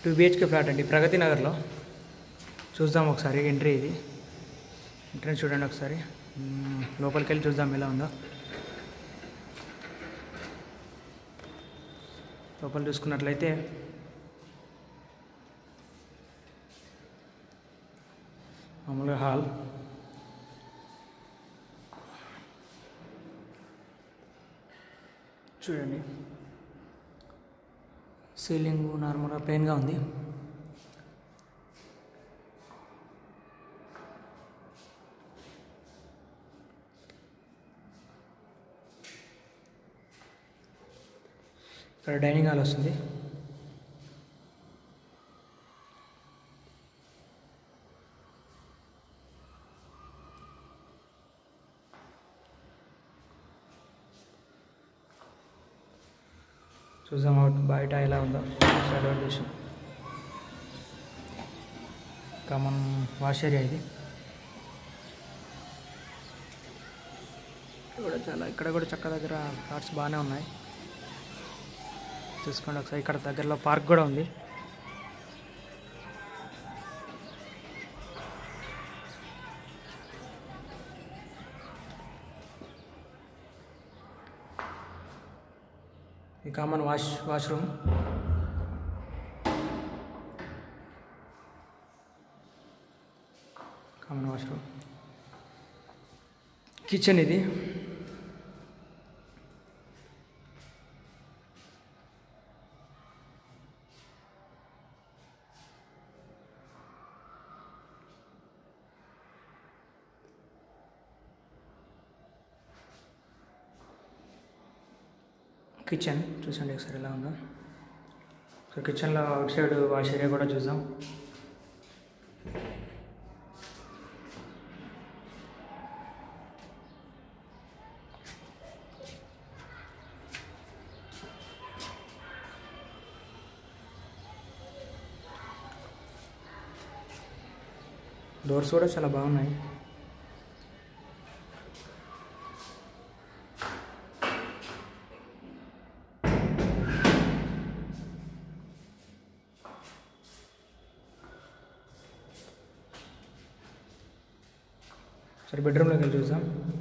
Two BHK flat అండి ప్రగతి నగర్లో చూద్దాం ఒకసారి ఎంట్రీ ఇది ఎంట్రీ చూడండి ఒకసారి మ్మ్, లోపలికి వెళ్ళి చూద్దాం ఎలా ఉందో లోపల చూసుకున్నట్లయితే మామూలుగా హాల్ చూడండి సీలింగ్ నార్మల్గా ప్లెయిన్గా ఉంది ఇక్కడ డైనింగ్ హాల్ వస్తుంది చూద్దాం అవుట్ బయట ఎలా ఉందో సైడ్ అవుట్ చేసి కామన్ వాష్ ఏరియా ఇది ఇక్కడ కూడా చాలా ఇక్కడ కూడా చక్క దగ్గర కార్డ్స్ బాగానే ఉన్నాయి చూసుకోండి ఒకసారి ఇక్కడ దగ్గరలో పార్క్ కూడా ఉంది ఈ common wash washroom common washroom kitchen ఇది కిచెన్ చూసండి ఒకసారి ఎలా ఉందో సో కిచెన్లో అవుట్ సైడ్ వాష్ ఏరియా కూడా చూద్దాం డోర్స్ కూడా చాలా బాగున్నాయి సరే బెడ్రూమ్లోకి వెళ్ళి చూద్దాం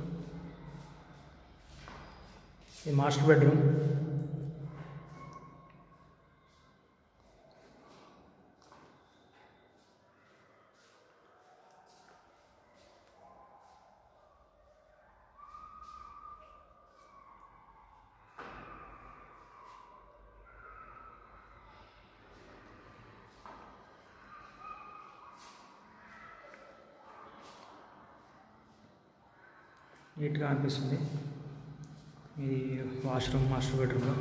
ఇది మాస్టర్ బెడ్రూమ్ నీట్గా అనిపిస్తుంది ఇది వాష్రూమ్ మాస్టర్ బెడ్రూమ్లో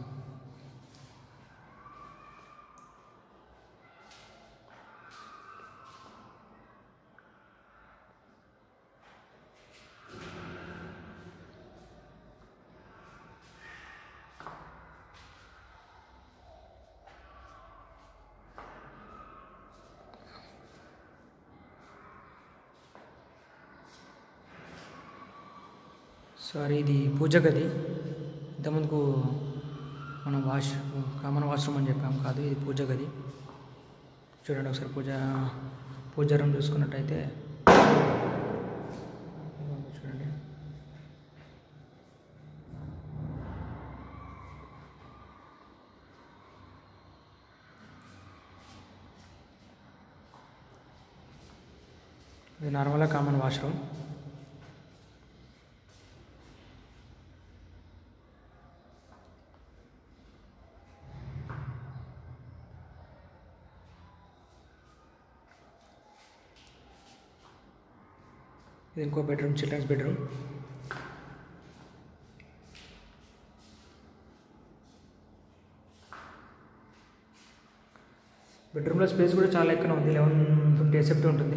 సారీ ఇది పూజ గది ఇంతకుముందుకు మనం వాష్ కామన్ వాష్రూమ్ అని చెప్పాం కాదు ఇది పూజ గది చూడండి ఒకసారి పూజ పూజ రూమ్ చూసుకున్నట్టయితే చూడండి ఇది నార్మల్గా కామన్ వాష్రూమ్ ఇది ఇంకో బెడ్రూమ్ చిల్డ్రన్స్ బెడ్రూమ్ బెడ్రూమ్లో స్పేస్ కూడా చాలా ఎక్కువ ఉంది లెవెన్ ఫిఫ్టీ ఎసెప్ట్ ఉంటుంది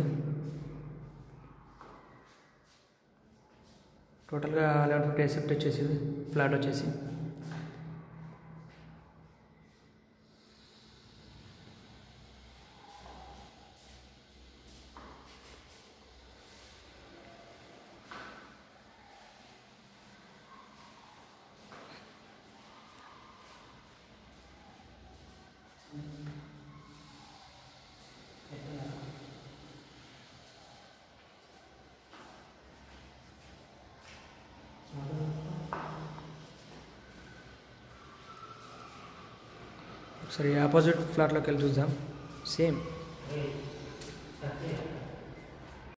టోటల్గా లెవెన్ ఫిఫ్టీ ఎసెప్ట్ వచ్చేసి ఫ్లాట్ వచ్చేసి సరే ఆపోజిట్ ఫ్లాట్లోకి వెళ్ళి చూద్దాం సేమ్ ఏ, సత్య.